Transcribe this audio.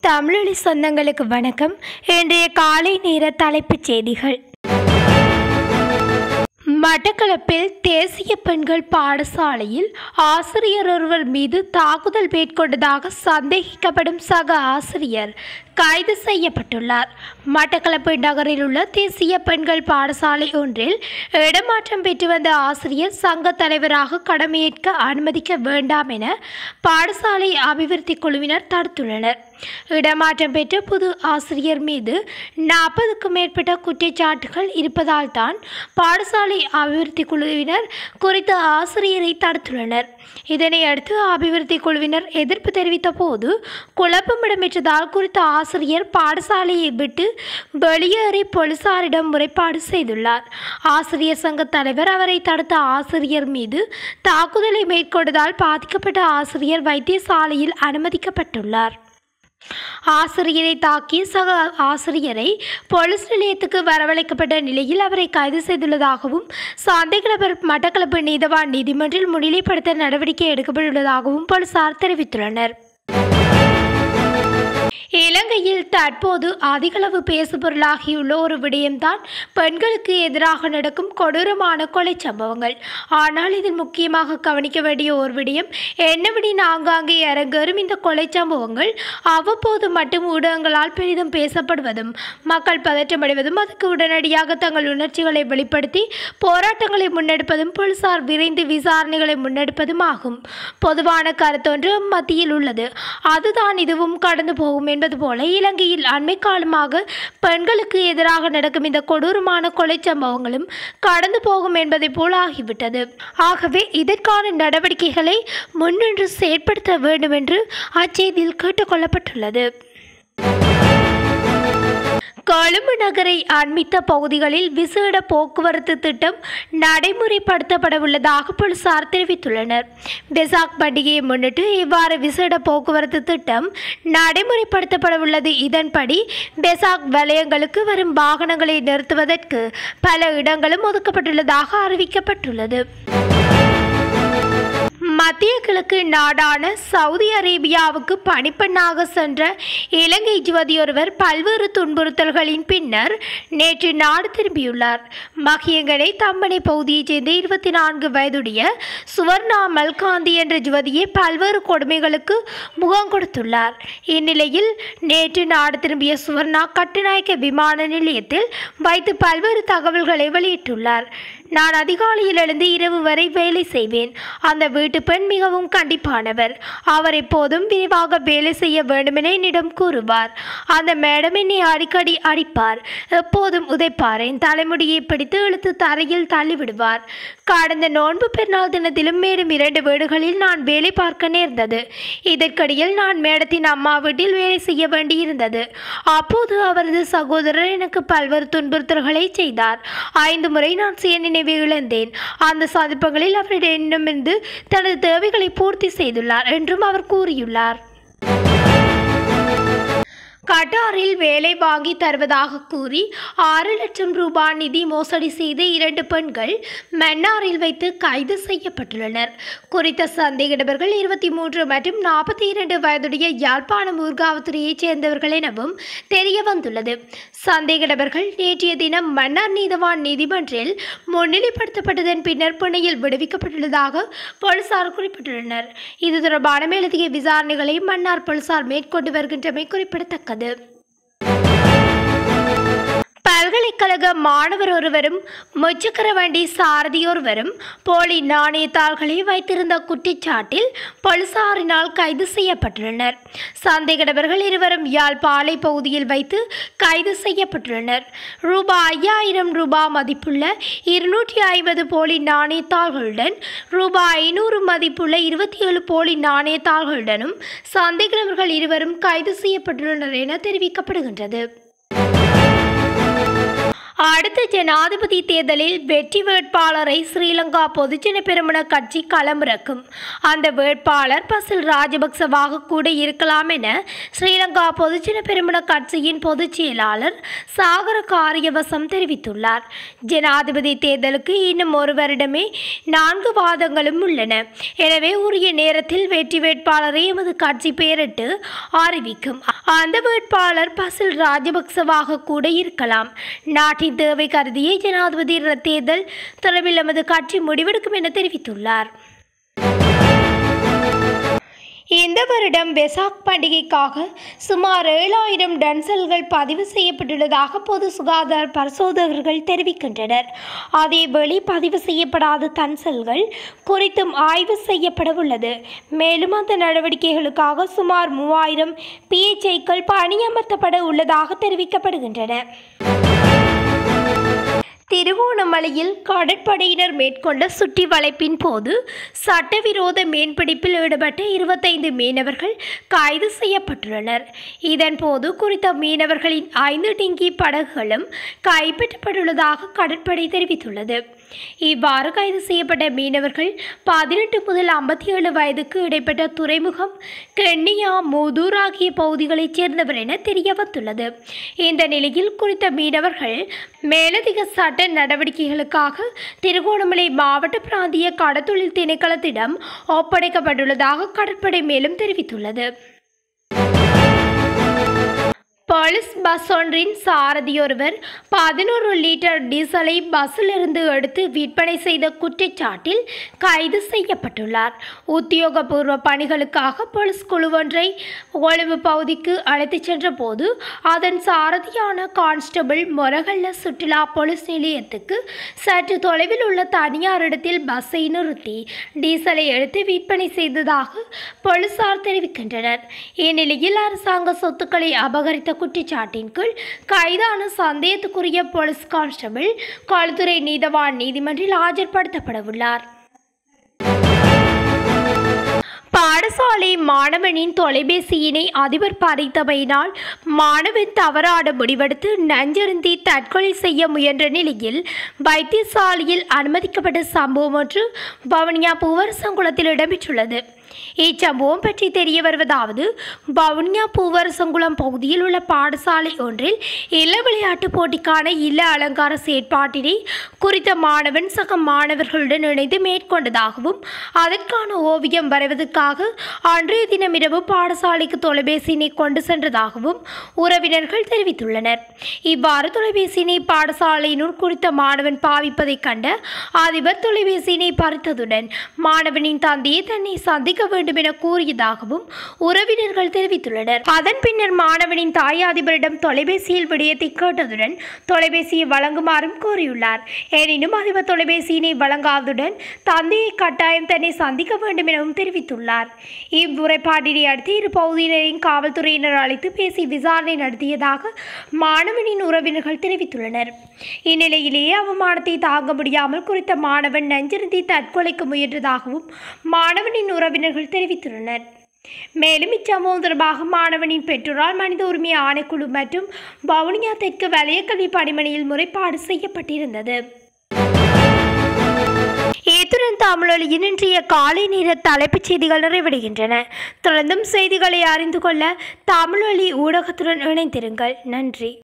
தமிழொலி சொந்தங்களுக்கு வணக்கம் இன்றைய காலை நேர தலைப்புச் செய்திகள் மட்டக்களப்பில் தேசிய பெண்கள் பாடசாலையில் ஆசிரியர் ஒருவர் மீது தாக்குதல் மேற்கொண்டதாக சந்தேகிக்கப்படும் சக ஆசிரியர் கைது செய்யப்பட்டுள்ளார் மட்டக்களப்பு நகரில் உள்ள தேசிய பெண்கள் பாடசாலை ஒன்றில் இடமாற்றம் பெற்று வந்த ஆசிரியர் சங்க தலைவராக கடமையேற்க அனுமதிக்க வேண்டாம் என பாடசாலை அபிவிருத்தி குழுவினர் தடுத்துள்ளனர் இடமாற்றம் பெற்ற புது ஆசிரியர் மீது நாற்பதுக்கும் மேற்பட்ட குற்றச்சாட்டுகள் இருப்பதால் தான் பாடசாலை அபிவிருத்தி குழுவினர் குறித்த ஆசிரியரை தடுத்துள்ளனர் இதனை அடுத்து அபிவிருத்தி குழுவினர் எதிர்ப்பு தெரிவித்த போது குழப்பம் இடம்பெற்றதால் குறித்த ஆசிரியர் பாடசாலையை விட்டு வெளியேறி போலீசாரிடம் முறைப்பாடு செய்துள்ளார் ஆசிரியர் சங்க தலைவர் அவரை தடுத்த ஆசிரியர் மீது தாக்குதலை மேற்கொண்டதால் பாதிக்கப்பட்ட ஆசிரியர் வைத்தியசாலையில் அனுமதிக்கப்பட்டுள்ளார் ஆசிரியரை தாக்கிய சக ஆசிரியரை போலீஸ் நிலையத்துக்கு வரவழைக்கப்பட்ட நிலையில் அவரை கைது செய்துள்ளதாகவும் சந்தேகநபர் மட்டக்களப்பு நீதவான் நீதிமன்றில் முன்னிலைப்படுத்த நடவடிக்கை எடுக்கப்பட்டுள்ளதாகவும் போலீசார் தெரிவித்துள்ளனர் இலங்கையில் தற்போது அதிகளவு பேசுபொருளாகியுள்ள ஒரு விடயம்தான் பெண்களுக்கு எதிராக நடக்கும் கொடூரமான கொலை சம்பவங்கள் ஆனால் இதில் முக்கியமாக கவனிக்க வேண்டிய ஒரு விடயம் என்னவெனில் ஆங்காங்கே அரங்கேறும் இந்த கொலை சம்பவங்கள் அவ்வப்போது மட்டும் ஊடகங்களால் பெரிதும் பேசப்படுவதும் மக்கள் பதற்றமடைவதும் அதுக்கு உடனடியாக தங்கள் உணர்ச்சிகளை வெளிப்படுத்தி போராட்டங்களை முன்னெடுப்பதும் போலீசார் விரைந்து விசாரணைகளை முன்னெடுப்பதும் ஆகும் பொதுவான கருத்தொன்று மத்தியில் உள்ளது அதுதான் இதுவும் கடந்து போகும் என்பது போல இலங்கையில் அண்மை காலமாக பெண்களுக்கு எதிராக நடக்கும் இந்த கொடூரமான கொலை சம்பவங்களும் கடந்து போகும் என்பதை போல ஆகிவிட்டது ஆகவே இதற்கான நடவடிக்கைகளை முன்னின்று செயற்படுத்த வேண்டும் என்று அச்செய்தியில் கேட்டுக்கொள்ளப்பட்டுள்ளது கொழும்பு நகரை அண்மித்த பகுதிகளில் விசேட போக்குவரத்து திட்டம் நடைமுறைப்படுத்தப்பட உள்ளதாக போலீசார் தெரிவித்துள்ளனர் பெசாக் பண்டிகையை முன்னிட்டு இவ்வாறு விசேட போக்குவரத்து திட்டம் நடைமுறைப்படுத்தப்பட உள்ளது இதன்படி பெசாக் வலயங்களுக்கு வரும் வாகனங்களை நிறுத்துவதற்கு பல இடங்களும் ஒதுக்கப்பட்டுள்ளதாக அறிவிக்கப்பட்டுள்ளது மத்திய கிழக்கு நாடான சவுதி அரேபியாவுக்கு பணிப்பெண்ணாக சென்ற இலங்கை யுவதி ஒருவர் பல்வேறு துன்புறுத்தல்களின் பின்னர் நேற்று நாடு திரும்பியுள்ளார் மகியங்கனை தம்மனை பகுதியைச் சேர்ந்த இருபத்தி நான்கு வயதுடைய சுவர்ணா மல்காந்தி என்ற யுவதியை பல்வேறு கொடுமைகளுக்கு முகம் கொடுத்துள்ளார் இந்நிலையில் நேற்று நாடு திரும்பிய சுவர்ணா கட்டுநாயக்க விமான நிலையத்தில் வைத்து பல்வேறு தகவல்களை வெளியிட்டுள்ளார் நான் அதிகாலையில் எழுந்து இரவு வரை வேலை செய்வேன் அந்த வீட்டு பெண் மிகவும் கண்டிப்பானவர் அவர் எப்போதும் விரிவாக வேலை செய்ய வேண்டுமென என்னிடம் கூறுவார் அந்த மேடம் என்னை அடிக்கடி அடிப்பார் எப்போதும் உதைப்பார் என் தலைமுடியை பிடித்து இழுத்து தரையில் தள்ளிவிடுவார் கடந்த நோன்பு பெருநாள் தினத்திலும் மேலும் இரண்டு வீடுகளில் நான் வேலை பார்க்க நேர்ந்தது இதற்கிடையில் நான் மேடத்தின் அம்மா வீட்டில் வேலை செய்ய வேண்டியிருந்தது அப்போது அவரது சகோதரர் எனக்கு பல்வேறு துன்புறுத்தல்களை செய்தார் ஐந்து முறை நான் சுய நினைவை இழந்தேன் அந்த சந்தர்ப்பங்களில் அவரிடமிருந்து தனது தேவைகளை பூர்த்தி செய்துள்ளார் என்றும் அவர் கூறியுள்ளார் கட்டாரில் வேலை வாங்கி தருவதாக கூறி ஆறு லட்சம் ரூபாய் நிதி மோசடி செய்த இரண்டு பெண்கள் மன்னாரில் வைத்து கைது செய்யப்பட்டுள்ளனர் குறித்த சந்தேக நபர்கள் இருபத்தி மூன்று மற்றும் நாற்பத்தி இரண்டு வயதுடைய யாழ்ப்பாணம் ஊர்காவத்துறையைச் சேர்ந்தவர்கள் எனவும் தெரிய வந்துள்ளது சந்தேக நபர்கள் நேற்றைய தினம் மன்னார் நீதவான் நீதிமன்றில் முன்னிலைப்படுத்தப்பட்டதன் பின்னர் பிணையில் விடுவிக்கப்பட்டுள்ளதாக போலீசார் குறிப்பிட்டுள்ளனர் இது தொடர்பான மேலதிக விசாரணைகளை மன்னார் போலீசார் மேற்கொண்டு வருகின்றமை குறிப்பிடத்தக்கது பல்கலைக்கழக மாணவர் ஒருவரும் முச்சக்கர வண்டி சாரதி ஒருவரும் போலி நாணயத்தாள்களை வைத்திருந்த குற்றச்சாட்டில் போலீசாரினால் கைது செய்யப்பட்டுள்ளனர் சந்தேக நபர்கள் இருவரும் யாழ் பாலை பகுதியில் வைத்து கைது செய்யப்பட்டுள்ளனர் ரூபாய் ஐயாயிரம் ரூபாய் மதிப்புள்ள இருநூற்றி ஐம்பது போலி நாணயத்தாள்களுடன் ரூபாய் ஐநூறு மதிப்புள்ள இருபத்தி ஏழு போலி நாணயத்தாள்களுடனும் சந்தேக நபர்கள் இருவரும் கைது செய்யப்பட்டுள்ளனர் என தெரிவிக்கப்படுகின்றது அடுத்த ஜனாதிபதி தேர்தலில் வெற்றி வேட்பாளரை ஸ்ரீலங்கா பொதுஜன பெருமன கட்சி களமிறக்கும் அந்த வேட்பாளர் பசில் ராஜபக்சவாக கூட இருக்கலாம் என ஸ்ரீலங்கா பொதுஜன பெருமன கட்சியின் பொதுச் செயலாளர் சாகர காரியவசம் தெரிவித்துள்ளார் ஜனாதிபதி தேர்தலுக்கு இன்னும் ஒரு வருடமே நான்கு வாதங்களும் உள்ளன எனவே உரிய நேரத்தில் வெற்றி வேட்பாளரை எமது கட்சி பெயரிட்டு அறிவிக்கும் அந்த வேட்பாளர் பசில் ராஜபக்சவாக கூட இருக்கலாம் நாட்டின் தேவை கருதியே ஜனாதிபதி தேர்தல் தொடர்பில் எமது கட்சி முடிவெடுக்கும் என தெரிவித்துள்ளார் இந்த வருடம் வெசாக் பண்டிகைக்காக சுமார் ஏழாயிரம் டன்சல்கள் பதிவு செய்யப்பட்டுள்ளதாக பொது சுகாதார பரிசோதகர்கள் தெரிவிக்கின்றனர் அதேவேளை பதிவு செய்யப்படாத தன்சல்கள் குறித்தும் ஆய்வு செய்யப்பட உள்ளது மேலும் அந்த நடவடிக்கைகளுக்காக சுமார் மூவாயிரம் பிஎச்ஐக்கள் பணியமர்த்தப்பட உள்ளதாக தெரிவிக்கப்படுகின்றன திருவோணமலையில் கடற்படையினர் மேற்கொண்ட சுற்றி வளைப்பின் போது சட்டவிரோத மீன்பிடிப்பில் ஈடுபட்ட இருபத்தைந்து மீனவர்கள் கைது செய்யப்பட்டுள்ளனர் இதன்போது குறித்த மீனவர்களின் ஐந்து டிங்கி படகுகளும் கைப்பற்றப்பட்டுள்ளதாக கடற்படை தெரிவித்துள்ளது இவ்வாறு கைது செய்யப்பட்ட மீனவர்கள் பதினெட்டு முதல் ஐம்பத்தி ஏழு வயதுக்கு இடைப்பட்ட துறைமுகம் கென்னியா மூதூர் ஆகிய பகுதிகளைச் சேர்ந்தவர் என தெரிய வந்துள்ளது இந்த நிலையில் குறித்த மீனவர்கள் மேலதிக சட்ட நடவடிக்கைகளுக்காக திருகோணமலை மாவட்ட பிராந்திய கடத்தொழில் திணைக்களத்திடம் ஒப்படைக்கப்பட்டுள்ளதாக கடற்படை மேலும் தெரிவித்துள்ளது போலீஸ் பஸ் ஒன்றின் சாரதியொருவர் பதினோரு லிட்டர் டீசலை பஸ்ஸிலிருந்து எடுத்து விற்பனை செய்த குற்றச்சாட்டில் கைது செய்யப்பட்டுள்ளார் உத்தியோகபூர்வ பணிகளுக்காக போலீஸ் குழு ஒன்றை கொழும்பு பகுதிக்கு அழைத்துச் சென்றபோது அதன் சாரதியான கான்ஸ்டபிள் மொரகல்ல சுற்றுலா போலீஸ் நிலையத்துக்கு சற்று தொலைவில் உள்ள தனியார் இடத்தில் பஸ்ஸை நிறுத்தி டீசலை எடுத்து விற்பனை செய்ததாக போலீசார் தெரிவிக்கின்றனர் இந்நிலையில் அரசாங்க சொத்துக்களை அபகரித்த குற்றச்சாட்டின் கீழ் கைதான சந்தேகத்துக்குரிய போலீஸ் கான்ஸ்டபிள் களுத்துறை நீதவான் நீதிமன்றில் ஆஜர்படுத்தப்படவுள்ளார் பாடசாலை மாணவனின் தொலைபேசியினை அதிபர் பறித்தமையினால் மாணவன் தவறான முடிவெடுத்து நஞ்சருந்தி தற்கொலை செய்ய முயன்ற நிலையில் வைத்தியசாலையில் அனுமதிக்கப்பட்ட சம்பவம் ஒன்று வவுனியா பூவரசங்குளத்தில் இடம்பெற்றுள்ளது இச்சம்பவம் பற்றி தெரிய வருவதாவது வவுனியா பூவரசங்குளம் பகுதியில் உள்ள பாடசாலை ஒன்றில் இள விளையாட்டுப் போட்டிக்கான இல்ல அலங்கார செயற்பாட்டினை குறித்த மாணவன் சக மாணவர்களுடன் இணைந்து மேற்கொண்டதாகவும் அதற்கான ஓவியம் வரைவதற்காக அன்றைய தினம் இரவு பாடசாலைக்கு தொலைபேசியினை கொண்டு சென்றதாகவும் உறவினர்கள் தெரிவித்துள்ளனர் இவ்வாறு தொலைபேசியினை பாடசாலையினுள் குறித்த மாணவன் பாவிப்பதைக் கண்ட அதிபர் தொலைபேசியினை பறித்ததுடன் மாணவனின் தந்தையை தன்னை சந்திக்க வேண்டும் என கூறியதாகவும் உறவினர்கள் தெரிவித்துள்ளனர் அதன் பின்னர் மாணவனின் தாய் அதிபரிடம் தொலைபேசியில் விடயத்தை கேட்டதுடன் தொலைபேசியை வழங்குமாறும் கோரியுள்ளார் எனினும் அதிபர் தொலைபேசியினை வழங்காததுடன் தந்தையை கட்டாயம் தன்னை சந்திக்க வேண்டும் எனவும் தெரிவித்துள்ளார் இம்முறைப்பாட்டினை அடுத்து இரு பகுதியினரையும் காவல்துறையினர் அழைத்து பேசி விசாரணை நடத்தியதாக மாணவனின் உறவினர்கள் தெரிவித்துள்ளனர் இந்நிலையிலேயே அவமானத்தை தாங்க முடியாமல் குறித்த மாணவன் நஞ்சிருந்தி தற்கொலைக்கு முயன்றதாகவும் மாணவனின் உறவினர்கள் தெரிவித்துள்ளனர் மேலும் இச்சம்பவம் தொடர்பாக மாணவனின் பெற்றோரால் மனித உரிமை ஆணைக்குழு மற்றும் வவுனியா தெற்கு வலயக்கல்வி பணிமனையில் முறைப்பாடு செய்யப்பட்டிருந்தது இத்துடன் தமிழொலியின் இன்றைய காலை நேர தலைப்புச் செய்திகள் நிறைவடைகின்றன தொடர்ந்தும் செய்திகளை அறிந்து கொள்ள தமிழொலி ஊடகத்துடன் இணைந்திருங்கள் நன்றி